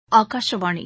ஆகாஷவாணி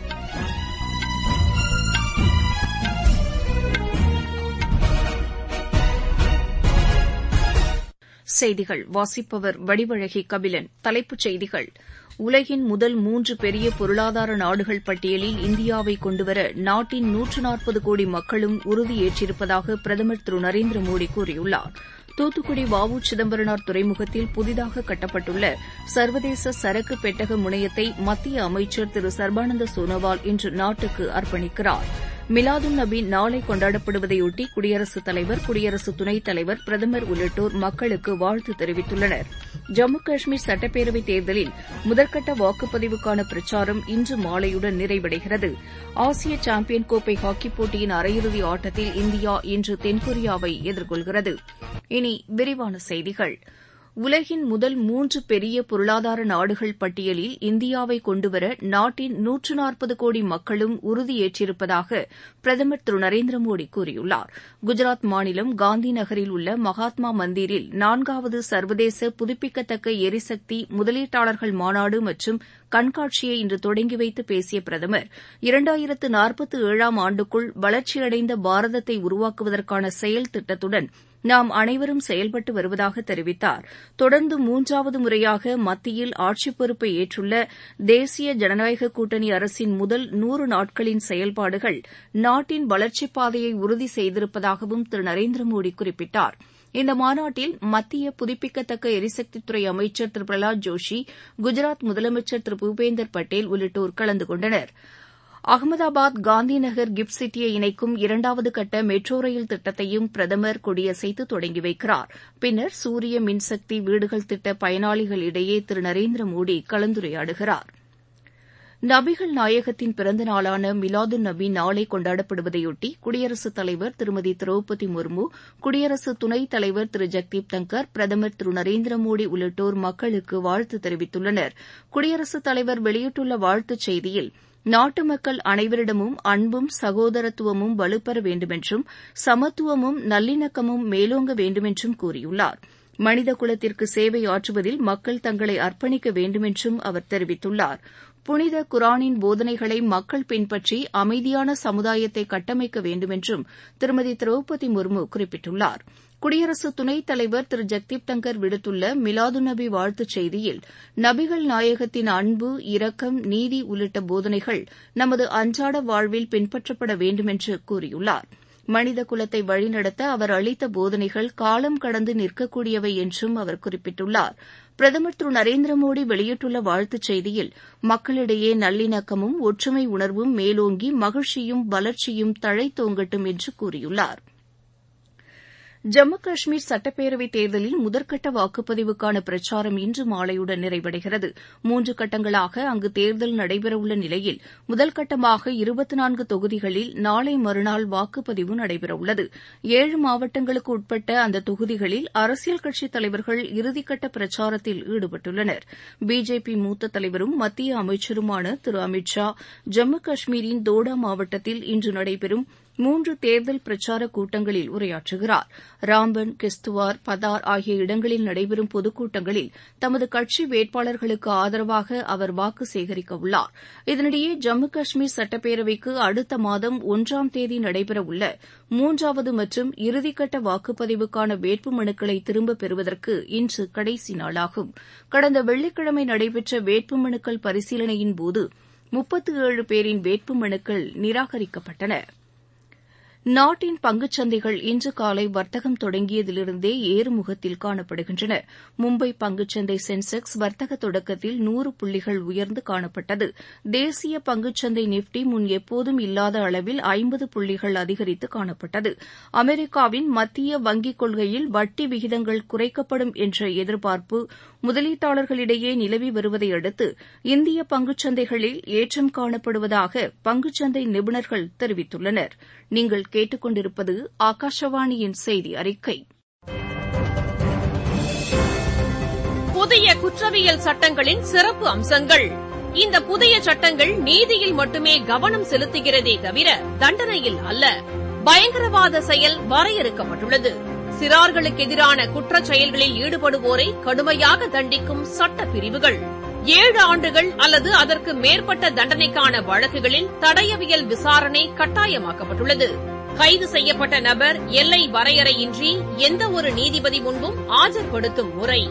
செய்திகள் வாசிப்பவர் வடிவழகி கபிலன் தலைப்புச் செய்திகள் உலகின் முதல் மூன்று பெரிய பொருளாதார நாடுகள் பட்டியலில் இந்தியாவை கொண்டுவர நாட்டின் நூற்று நாற்பது கோடி மக்களும் உறுதியேற்றிருப்பதாக பிரதமர் திரு நரேந்திர மோடி கூறியுள்ளார் தூத்துக்குடி வ உ சிதம்பரனார் துறைமுகத்தில் புதிதாக கட்டப்பட்டுள்ள சர்வதேச சரக்கு பெட்டக முனையத்தை மத்திய அமைச்சர் திரு சர்பானந்த சோனோவால் இன்று நாட்டுக்கு அர்ப்பணிக்கிறார் மிலாதுன் நபி நாளை கொண்டாடப்படுவதையொட்டி குடியரசுத் தலைவர் குடியரசு துணைத் தலைவர் பிரதமர் உள்ளிட்டோர் மக்களுக்கு வாழ்த்து தெரிவித்துள்ளனர் ஜம்மு காஷ்மீர் சட்டப்பேரவைத் தேர்தலில் முதற்கட்ட வாக்குப்பதிவுக்கான பிரச்சாரம் இன்று மாலையுடன் நிறைவடைகிறது ஆசிய சாம்பியன் கோப்பை ஹாக்கிப் போட்டியின் அரையிறுதி ஆட்டத்தில் இந்தியா இன்று தென்கொரியாவை எதிர்கொள்கிறது இனி விரிவான செய்திகள் உலகின் முதல் மூன்று பெரிய பொருளாதார நாடுகள் பட்டியலில் இந்தியாவை கொண்டுவர நாட்டின் நூற்று நாற்பது கோடி மக்களும் உறுதியேற்றிருப்பதாக பிரதமர் திரு நரேந்திர மோடி கூறியுள்ளார் குஜராத் மாநிலம் காந்தி நகரில் உள்ள மகாத்மா மந்திரில் நான்காவது சர்வதேச புதுப்பிக்கத்தக்க எரிசக்தி முதலீட்டாளர்கள் மாநாடு மற்றும் கண்காட்சியை இன்று தொடங்கி வைத்து பேசிய பிரதமர் இரண்டாயிரத்து நாற்பத்து ஏழாம் ஆண்டுக்குள் வளர்ச்சியடைந்த பாரதத்தை உருவாக்குவதற்கான செயல் திட்டத்துடன் நாம் அனைவரும் செயல்பட்டு வருவதாக தெரிவித்தார் தொடர்ந்து மூன்றாவது முறையாக மத்தியில் ஆட்சிப் பொறுப்பை ஏற்றுள்ள தேசிய ஜனநாயக கூட்டணி அரசின் முதல் நூறு நாட்களின் செயல்பாடுகள் நாட்டின் வளர்ச்சிப் பாதையை உறுதி செய்திருப்பதாகவும் திரு நரேந்திர மோடி குறிப்பிட்டார் இந்த மாநாட்டில் மத்திய புதுப்பிக்கத்தக்க எரிசக்தித்துறை அமைச்சர் திரு பிரகலாத் ஜோஷி குஜராத் முதலமைச்சர் திரு பூபேந்தர் பட்டேல் உள்ளிட்டோர் கலந்து கொண்டனா் அகமதாபாத் காந்திநகர் கிப்ட் சிட்டியை இணைக்கும் இரண்டாவது கட்ட மெட்ரோ ரயில் திட்டத்தையும் பிரதமர் கொடியசைத்து தொடங்கி வைக்கிறார் பின்னர் சூரிய மின்சக்தி வீடுகள் திட்ட பயனாளிகளிடையே திரு நரேந்திர மோடி கலந்துரையாடுகிறார் நபிகள் நாயகத்தின் பிறந்த நாளான மிலாதுன் நபி நாளை கொண்டாடப்படுவதையொட்டி குடியரசுத் தலைவர் திருமதி திரௌபதி முர்மு குடியரசு துணைத் தலைவர் திரு ஜெக்தீப் தங்கர் பிரதமர் திரு நரேந்திர மோடி உள்ளிட்டோர் மக்களுக்கு வாழ்த்து தெரிவித்துள்ளனர் குடியரசுத் தலைவர் வெளியிட்டுள்ள வாழ்த்துச் செய்தியில் நாட்டு மக்கள் அனைவரிடமும் அன்பும் சகோதரத்துவமும் வலுப்பெற வேண்டுமென்றும் சமத்துவமும் நல்லிணக்கமும் மேலோங்க வேண்டுமென்றும் கூறியுள்ளார் மனித குலத்திற்கு சேவை ஆற்றுவதில் மக்கள் தங்களை அர்ப்பணிக்க வேண்டுமென்றும் அவர் தெரிவித்துள்ளார் புனித குரானின் போதனைகளை மக்கள் பின்பற்றி அமைதியான சமுதாயத்தை கட்டமைக்க வேண்டுமென்றும் திருமதி திரௌபதி முர்மு குறிப்பிட்டுள்ளார் குடியரசு துணைத் தலைவர் திரு ஜெக்தீப் தங்கர் விடுத்துள்ள மிலாதுநபி வாழ்த்துச் செய்தியில் நபிகள் நாயகத்தின் அன்பு இரக்கம் நீதி உள்ளிட்ட போதனைகள் நமது அன்றாட வாழ்வில் பின்பற்றப்பட வேண்டுமென்று கூறியுள்ளார் மனித குலத்தை வழிநடத்த அவர் அளித்த போதனைகள் காலம் கடந்து நிற்கக்கூடியவை என்றும் அவர் குறிப்பிட்டுள்ளார் பிரதமர் திரு நரேந்திர மோடி வெளியிட்டுள்ள வாழ்த்துச் செய்தியில் மக்களிடையே நல்லிணக்கமும் ஒற்றுமை உணர்வும் மேலோங்கி மகிழ்ச்சியும் வளர்ச்சியும் தழைத்தோங்கட்டும் என்று கூறியுள்ளார் ஜம்மு காஷ்மீர் சட்டப்பேரவைத் தேர்தலில் முதற்கட்ட வாக்குப்பதிவுக்கான பிரச்சாரம் இன்று மாலையுடன் நிறைவடைகிறது மூன்று கட்டங்களாக அங்கு தேர்தல் நடைபெறவுள்ள நிலையில் முதல் கட்டமாக இருபத்தி நான்கு தொகுதிகளில் நாளை மறுநாள் வாக்குப்பதிவு நடைபெறவுள்ளது ஏழு மாவட்டங்களுக்கு உட்பட்ட அந்த தொகுதிகளில் அரசியல் கட்சித் தலைவர்கள் இறுதிக்கட்ட பிரச்சாரத்தில் ஈடுபட்டுள்ளனர் பிஜேபி மூத்த தலைவரும் மத்திய அமைச்சருமான திரு அமித் ஷா ஜம்மு காஷ்மீரின் தோடா மாவட்டத்தில் இன்று நடைபெறும் மூன்று தேர்தல் பிரச்சார கூட்டங்களில் உரையாற்றுகிறார் ராம்பன் கிஸ்துவார் பதார் ஆகிய இடங்களில் நடைபெறும் பொதுக்கூட்டங்களில் தமது கட்சி வேட்பாளர்களுக்கு ஆதரவாக அவர் வாக்கு சேகரிக்க உள்ளார் இதனிடையே ஜம்மு காஷ்மீர் சட்டப்பேரவைக்கு அடுத்த மாதம் ஒன்றாம் தேதி நடைபெறவுள்ள மூன்றாவது மற்றும் இறுதிக்கட்ட வாக்குப்பதிவுக்கான வேட்புமனுக்களை திரும்பப் பெறுவதற்கு இன்று கடைசி நாளாகும் கடந்த வெள்ளிக்கிழமை நடைபெற்ற வேட்புமனுக்கள் பரிசீலனையின்போது முப்பத்து ஏழு பேரின் வேட்புமனுக்கள் நிராகரிக்கப்பட்டன நாட்டின் பங்குச்சந்தைகள் இன்று காலை வர்த்தகம் தொடங்கியதிலிருந்தே ஏறுமுகத்தில் காணப்படுகின்றன மும்பை பங்குச்சந்தை சென்செக்ஸ் வர்த்தக தொடக்கத்தில் நூறு புள்ளிகள் உயர்ந்து காணப்பட்டது தேசிய பங்குச்சந்தை நிப்டி முன் எப்போதும் இல்லாத அளவில் ஐம்பது புள்ளிகள் அதிகரித்து காணப்பட்டது அமெரிக்காவின் மத்திய வங்கிக் கொள்கையில் வட்டி விகிதங்கள் குறைக்கப்படும் என்ற எதிர்பார்ப்பு முதலீட்டாளர்களிடையே நிலவி வருவதை அடுத்து இந்திய பங்குச்சந்தைகளில் ஏற்றம் காணப்படுவதாக பங்குச்சந்தை நிபுணர்கள் தெரிவித்துள்ளனர் நீங்கள் கேட்டுக்கொண்டிருப்பது ஆகாஷவாணியின் செய்தி அறிக்கை புதிய குற்றவியல் சட்டங்களின் சிறப்பு அம்சங்கள் இந்த புதிய சட்டங்கள் நீதியில் மட்டுமே கவனம் செலுத்துகிறதே தவிர தண்டனையில் அல்ல பயங்கரவாத செயல் வரையறுக்கப்பட்டுள்ளது சிறார்களுக்கு எதிரான குற்றச் செயல்களில் ஈடுபடுவோரை கடுமையாக தண்டிக்கும் சட்ட பிரிவுகள் ஏழு ஆண்டுகள் அல்லது அதற்கு மேற்பட்ட தண்டனைக்கான வழக்குகளில் தடயவியல் விசாரணை கட்டாயமாக்கப்பட்டுள்ளது கைது செய்யப்பட்ட நபர் எல்லை வரையறையின்றி எந்த ஒரு நீதிபதி முன்பும் ஆஜர்படுத்தும் முறை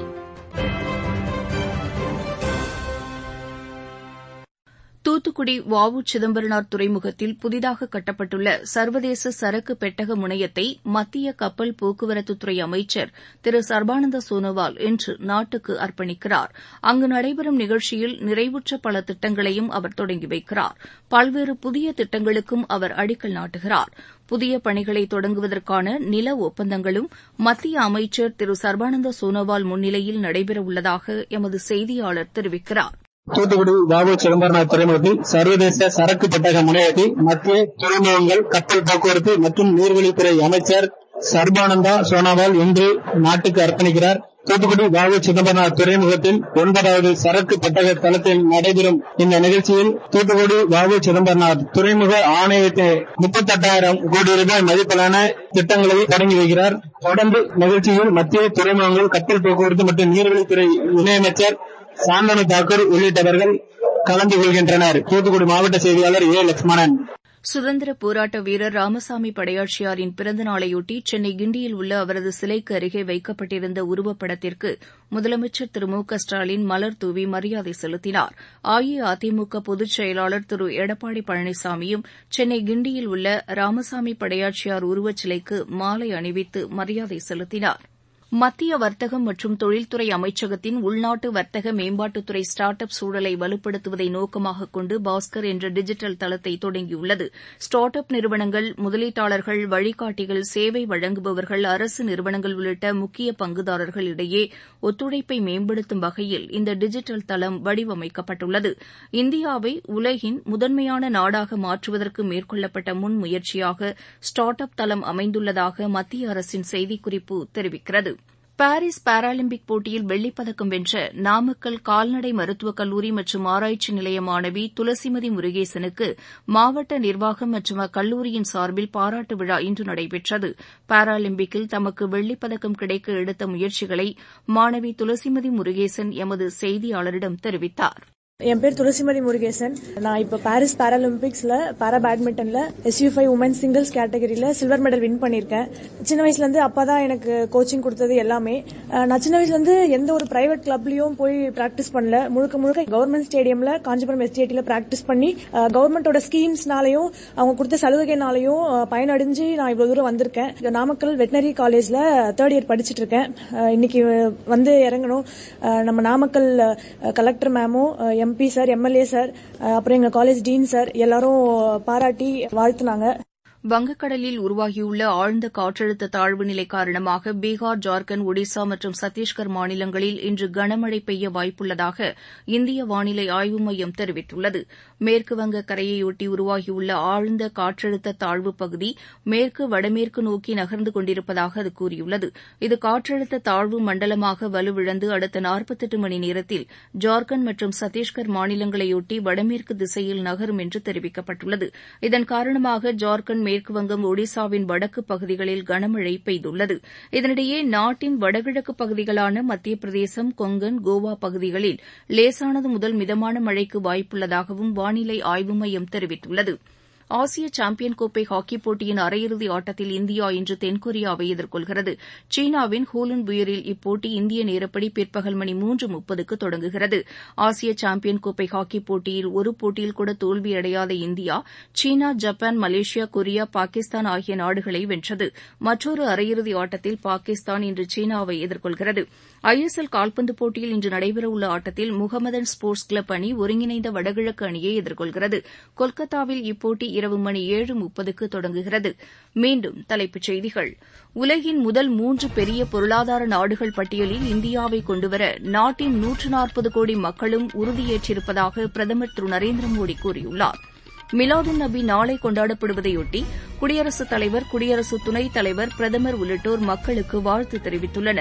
தூத்துக்குடி வ உ சிதம்பரனார் துறைமுகத்தில் புதிதாக கட்டப்பட்டுள்ள சர்வதேச சரக்கு பெட்டக முனையத்தை மத்திய கப்பல் போக்குவரத்துத்துறை அமைச்சர் திரு சர்பானந்த சோனோவால் இன்று நாட்டுக்கு அர்ப்பணிக்கிறார் அங்கு நடைபெறும் நிகழ்ச்சியில் நிறைவுற்ற பல திட்டங்களையும் அவர் தொடங்கி வைக்கிறார் பல்வேறு புதிய திட்டங்களுக்கும் அவர் அடிக்கல் நாட்டுகிறார் புதிய பணிகளை தொடங்குவதற்கான நில ஒப்பந்தங்களும் மத்திய அமைச்சர் திரு சர்பானந்த சோனோவால் முன்னிலையில் நடைபெறவுள்ளதாக எமது செய்தியாளர் தெரிவிக்கிறார் தூத்துக்குடி பாபு சிதம்பரனார் துறைமுகத்தில் சர்வதேச சரக்கு பெட்டக முனையத்தை மத்திய துறைமுகங்கள் கப்பல் போக்குவரத்து மற்றும் நீர்வழித்துறை அமைச்சர் சர்பானந்தா சோனாவால் இன்று நாட்டுக்கு அர்ப்பணிக்கிறார் தூத்துக்குடி பாபு சிதம்பரனார் துறைமுகத்தில் ஒன்பதாவது சரக்கு பெட்டக தளத்தில் நடைபெறும் இந்த நிகழ்ச்சியில் தூத்துக்குடி பாபு சிதம்பரனார் துறைமுக ஆணையத்தை முப்பத்தெட்டாயிரம் கோடி ரூபாய் மதிப்பிலான திட்டங்களை தொடங்கி வைக்கிறார் தொடர்ந்து நிகழ்ச்சியில் மத்திய துறைமுகங்கள் கப்பல் போக்குவரத்து மற்றும் நீர்வழித்துறை இணையமைச்சர் சாந்தனு தாக்கூர் உள்ளிட்டவர்கள் கலந்து கொள்கின்றனர் தூத்துக்குடி மாவட்ட செய்தியாளர் ஏ லட்சுமணன் சுதந்திர போராட்ட வீரர் ராமசாமி படையாட்சியாரின் பிறந்த நாளையொட்டி சென்னை கிண்டியில் உள்ள அவரது சிலைக்கு அருகே வைக்கப்பட்டிருந்த உருவப்படத்திற்கு முதலமைச்சர் திரு மு க ஸ்டாலின் மலர் தூவி மரியாதை செலுத்தினார் அஇஅதிமுக பொதுச் செயலாளர் திரு எடப்பாடி பழனிசாமியும் சென்னை கிண்டியில் உள்ள ராமசாமி படையாட்சியார் உருவச்சிலைக்கு மாலை அணிவித்து மரியாதை செலுத்தினார் மத்திய வர்த்தகம் மற்றும் தொழில்துறை அமைச்சகத்தின் உள்நாட்டு வர்த்தக மேம்பாட்டுத்துறை ஸ்டார்ட் அப் சூழலை வலுப்படுத்துவதை நோக்கமாக கொண்டு பாஸ்கர் என்ற டிஜிட்டல் தளத்தை தொடங்கியுள்ளது ஸ்டார்ட் அப் நிறுவனங்கள் முதலீட்டாளர்கள் வழிகாட்டிகள் சேவை வழங்குபவர்கள் அரசு நிறுவனங்கள் உள்ளிட்ட முக்கிய பங்குதாரர்கள் இடையே ஒத்துழைப்பை மேம்படுத்தும் வகையில் இந்த டிஜிட்டல் தளம் வடிவமைக்கப்பட்டுள்ளது இந்தியாவை உலகின் முதன்மையான நாடாக மாற்றுவதற்கு மேற்கொள்ளப்பட்ட முன்முயற்சியாக ஸ்டார்ட் அப் தளம் அமைந்துள்ளதாக மத்திய அரசின் செய்திக்குறிப்பு தெரிவிக்கிறது பாரிஸ் பாராலிம்பிக் போட்டியில் வெள்ளிப்பதக்கம் வென்ற நாமக்கல் கால்நடை மருத்துவக் கல்லூரி மற்றும் ஆராய்ச்சி நிலைய மாணவி துளசிமதி முருகேசனுக்கு மாவட்ட நிர்வாகம் மற்றும் அக்கல்லூரியின் சார்பில் பாராட்டு விழா இன்று நடைபெற்றது பாராலிம்பிக்கில் தமக்கு வெள்ளிப்பதக்கம் கிடைக்க எடுத்த முயற்சிகளை மாணவி துளசிமதி முருகேசன் எமது செய்தியாளரிடம் தெரிவித்தார் என் பேர் துளசிமதி முருகேசன் நான் இப்ப பாரிஸ் பாராலிம்பிக்ஸ்ல பாரா பேட்மிண்டன்ல எஸ்யூ ஃபைவ் உமன் சிங்கிள்ஸ் கேட்டகரியில சில்வர் மெடல் வின் பண்ணிருக்கேன் சின்ன வயசுல இருந்து அப்பா தான் எனக்கு கோச்சிங் கொடுத்தது எல்லாமே நான் சின்ன வயசுல இருந்து எந்த ஒரு பிரைவேட் கிளப்லயும் போய் பிராக்டிஸ் பண்ணல முழுக்க முழுக்க கவர்மெண்ட் ஸ்டேடியம்ல காஞ்சிபுரம் எஸ்டிஏடில பிராக்டிஸ் பண்ணி கவர்மெண்டோட ஸ்கீம்ஸ்னாலையும் அவங்க கொடுத்த சலுகைனாலையும் பயனடைஞ்சு நான் இவ்வளவு தூரம் வந்திருக்கேன் நாமக்கல் வெட்டினரி காலேஜ்ல தேர்ட் இயர் படிச்சிட்டு இருக்கேன் இன்னைக்கு வந்து இறங்கணும் நம்ம நாமக்கல் கலெக்டர் மேமும் எம்பி சார் எம்எல்ஏ சார் அப்புறம் எங்க காலேஜ் டீன் சார் எல்லாரும் பாராட்டி வாழ்த்துனாங்க வங்கக்கடலில் உருவாகியுள்ள ஆழ்ந்த காற்றழுத்த தாழ்வு நிலை காரணமாக பீகார் ஜார்க்கண்ட் ஒடிசா மற்றும் சத்தீஸ்கர் மாநிலங்களில் இன்று கனமழை பெய்ய வாய்ப்புள்ளதாக இந்திய வானிலை ஆய்வு மையம் தெரிவித்துள்ளது மேற்குவங்க கரையையொட்டி உருவாகியுள்ள ஆழ்ந்த காற்றழுத்த தாழ்வு பகுதி மேற்கு வடமேற்கு நோக்கி நகர்ந்து கொண்டிருப்பதாக அது கூறியுள்ளது இது காற்றழுத்த தாழ்வு மண்டலமாக வலுவிழந்து அடுத்த நாற்பத்தெட்டு மணி நேரத்தில் ஜார்க்கண்ட் மற்றும் சத்தீஸ்கர் மாநிலங்களையொட்டி வடமேற்கு திசையில் நகரும் என்று தெரிவிக்கப்பட்டுள்ளது இதன் காரணமாக ஜார்க்கண்ட் மேற்குவங்கம் ஒடிசாவின் வடக்கு பகுதிகளில் கனமழை பெய்துள்ளது இதனிடையே நாட்டின் வடகிழக்கு பகுதிகளான மத்திய பிரதேசம் கொங்கன் கோவா பகுதிகளில் லேசானது முதல் மிதமான மழைக்கு வாய்ப்புள்ளதாகவும் வானிலை ஆய்வு மையம் தெரிவித்துள்ளது ஆசிய சாம்பியன் கோப்பை ஹாக்கிப் போட்டியின் அரையிறுதி ஆட்டத்தில் இந்தியா இன்று தென்கொரியாவை எதிர்கொள்கிறது சீனாவின் ஹூலுன் புயரில் இப்போட்டி இந்திய நேரப்படி பிற்பகல் மணி மூன்று முப்பதுக்கு தொடங்குகிறது ஆசிய சாம்பியன் கோப்பை ஹாக்கிப் போட்டியில் ஒரு போட்டியில் கூட தோல்வியடையாத இந்தியா சீனா ஜப்பான் மலேசியா கொரியா பாகிஸ்தான் ஆகிய நாடுகளை வென்றது மற்றொரு அரையிறுதி ஆட்டத்தில் பாகிஸ்தான் இன்று சீனாவை எதிர்கொள்கிறது ஐஎஸ்எல் கால்பந்து போட்டியில் இன்று நடைபெறவுள்ள ஆட்டத்தில் முகமதன் ஸ்போர்ட்ஸ் கிளப் அணி ஒருங்கிணைந்த வடகிழக்கு அணியை எதிர்கொள்கிறது கொல்கத்தாவில் இப்போட்டி இரவு மணி ஏழு முப்பதுக்கு தொடங்குகிறது மீண்டும் தலைப்புச் செய்திகள் உலகின் முதல் மூன்று பெரிய பொருளாதார நாடுகள் பட்டியலில் இந்தியாவை கொண்டுவர நாட்டின் நூற்று நாற்பது கோடி மக்களும் உறுதியேற்றிருப்பதாக பிரதமர் திரு நரேந்திர மோடி கூறியுள்ளார் மிலாதுன் நபி நாளை கொண்டாடப்படுவதையொட்டி குடியரசுத் தலைவர் குடியரசு துணைத் தலைவர் பிரதமர் உள்ளிட்டோர் மக்களுக்கு வாழ்த்து தெரிவித்துள்ளனர்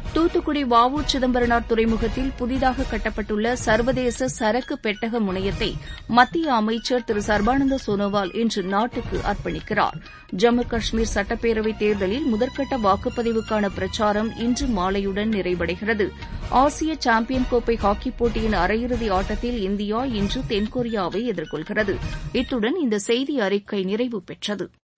தூத்துக்குடி வ உ சிதம்பரனார் துறைமுகத்தில் புதிதாக கட்டப்பட்டுள்ள சர்வதேச சரக்கு பெட்டக முனையத்தை மத்திய அமைச்சர் திரு சர்பானந்த சோனோவால் இன்று நாட்டுக்கு அர்ப்பணிக்கிறார் ஜம்மு காஷ்மீர் சட்டப்பேரவைத் தேர்தலில் முதற்கட்ட வாக்குப்பதிவுக்கான பிரச்சாரம் இன்று மாலையுடன் நிறைவடைகிறது ஆசிய சாம்பியன் கோப்பை ஹாக்கிப் போட்டியின் அரையிறுதி ஆட்டத்தில் இந்தியா இன்று தென்கொரியாவை எதிர்கொள்கிறது இத்துடன் இந்த செய்தி அறிக்கை நிறைவு பெற்றது